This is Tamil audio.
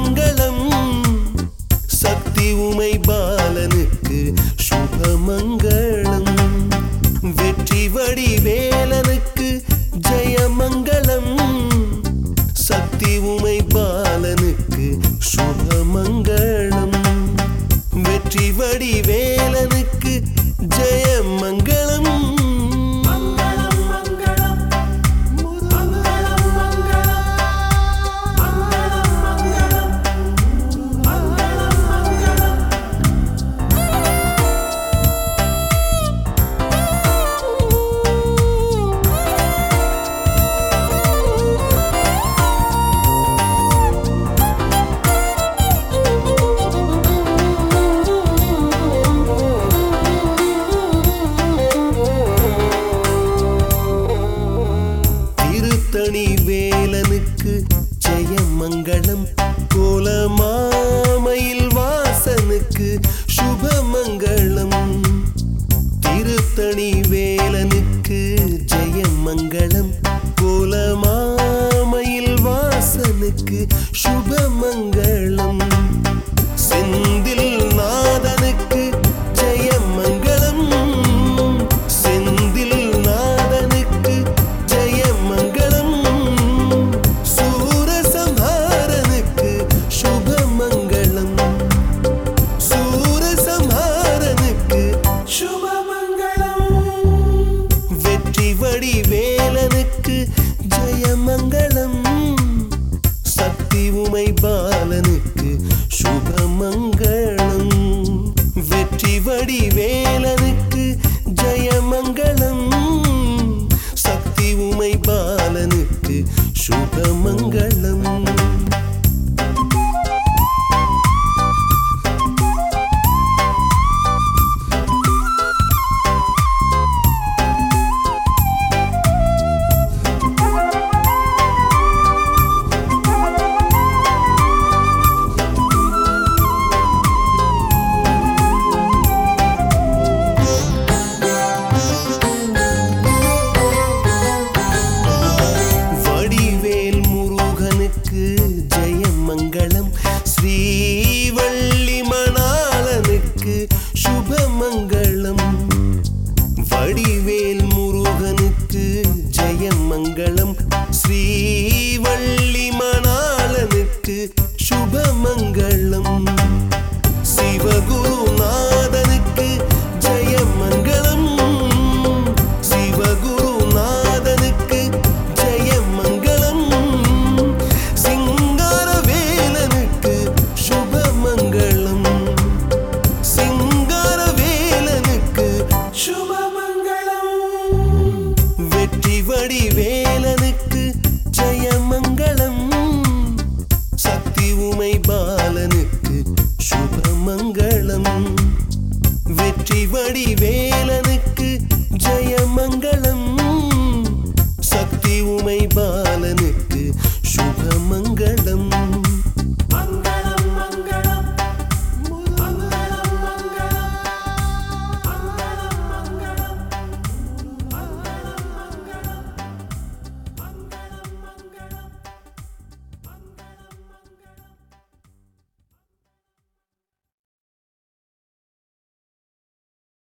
ஜெயமங்களம் சக்தி உமை பாலனுக்கு சுபமங்களம் வெற்றி வடி வேலனுக்கு ஜெயமங்களம் சக்தி உமை பாலனுக்கு சுபமங்களம் வெற்றி வடி வேலனுக்கு ஜெயமங்களம் திருத்தணி வேலனுக்கு ஜெயமங்களம் கோலமாமையில் வாசனுக்கு சுபமங்களம் திருத்தணி வேலனுக்கு ஜெயமங்களம் கோலமாமையில் வாசனுக்கு சுபமங்களம் செந்தில் நாதனுக்கு ஜெயமங்களம் செந்தில் நாதனுக்கு ஜெயமங்களம் சூரசம்ஹாரனுக்கு சுபமங்களம் சூரசம்ஹாரனுக்கு சுபமங்களம் வெற்றி வடி வேலனுக்கு ஜெயமங்களம் சக்தி உமை பாலனுக்கு சுபமங்களம் வெற்றி வடி வேலனுக்கு ஜெயமங்களம் சக்தி உமை பாலனுக்கு சுபமங்களம் வடிவேல் முருகனுக்கு ஜெயமங்களம் ஸ்ரீவள்ளி மணாளனுக்கு சுபமங்களம் வடிவேல் முருகனுக்கு ஜெயமங்களம் ஸ்ரீவள்ளி மணாளனுக்கு சுபமங்களம் சிவகுருநாதனுக்கு ஜெயமங்களம் சிவகுருநாதனுக்கு ஜெயமங்களம் சிங்காரவேலனுக்கு சுபமங்களம் சிங்காரவேலனுக்கு சுபமங்களம் வெற்றி வடி வேலனுக்கு ஜெயமங்களம் சக்தி உமை பாலனுக்கு சுபமங்களம் வெற்றி வடி வேலன்